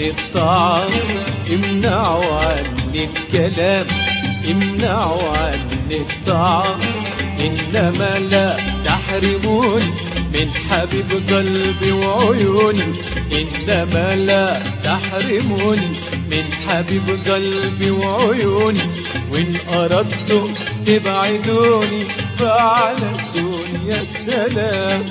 الطعام امنعوا عني الكلام امنعوا عني الطعام إنما لا تحرموني من حبيب قلبي وعيوني إنما لا تحرموني من حبيب قلبي وعيوني وإن أردتم تبعدوني فعلى الدنيا السلام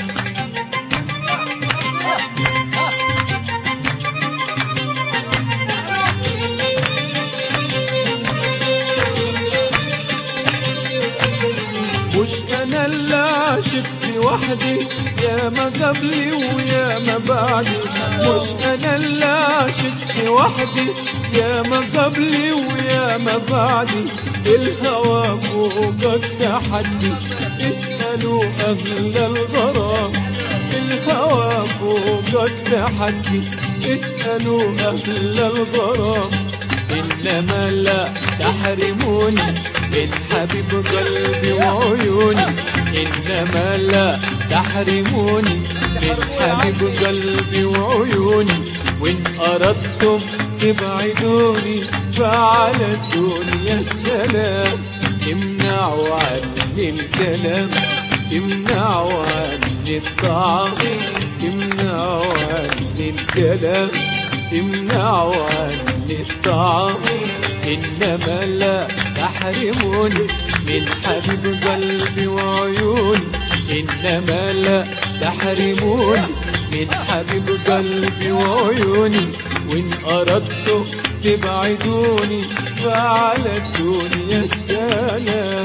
مش انا اللي عشقت وحدي يا ما قبلي ويا ما بعدي مش انا اللي عشقت وحدي يا ما قبلي ويا ما بعدي الهوى فوق التحدي اسألوا أهل الغرام الهوى فوق التحدي اسألوا أهل الغرام إنما لا تحرموني من حبيب قلبي وعيوني إنما لا تحرموني من حبيب قلبي وعيوني وإن أردتم تبعدوني فعلى الدنيا السلام امنعوا عني الكلام امنعوا عني الطعام امنعوا عني الكلام امنعوا عني الطعام إنما لا تحرموني من حبيب قلبي وعيوني إنما لا تحرموني من حبيب قلبي وعيوني وإن أردتم تبعدوني فعلى الدنيا السلام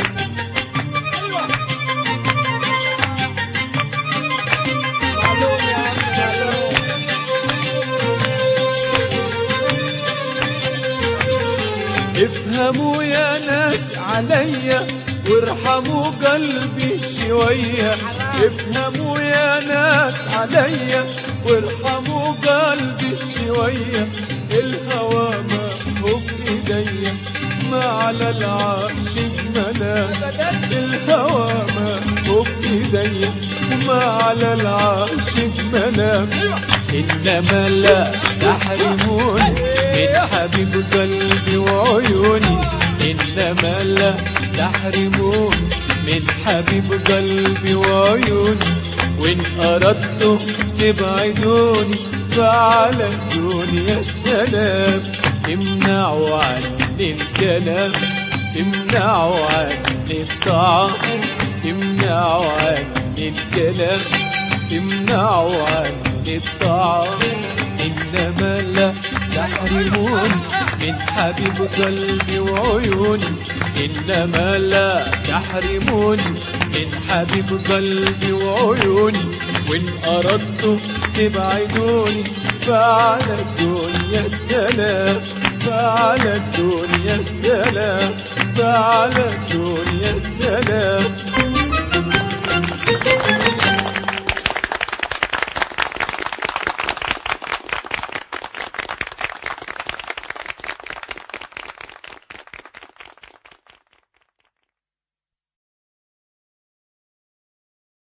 معلوم يا عم معلوم افهموا يا ناس عليا وارحموا قلبي شوية افهموا يا ناس عليا وارحموا قلبي شوية الهوى ما هو بإيديا ما على العاشق ملام الهوى ما هو بإيديا وما على العاشق ملام إنما لا تحرموني من حبيب قلبي وعيوني إنما لا تحرموني من حبيب قلبي وعيوني وإن أردتم تبعدوني فعلى الدنيا السلام امنعوا عني الكلام امنعوا عني الطعام امنعوا عني الكلام امنعوا عني الطعام إنما لا تحرموني من حبيب قلبي وعيوني إنما لا تحرموني من حبيب قلبي وعيوني وإن أردتم تبعدوني فعلى الدنيا السلام فعلى الدنيا السلام فعلى الدنيا السلام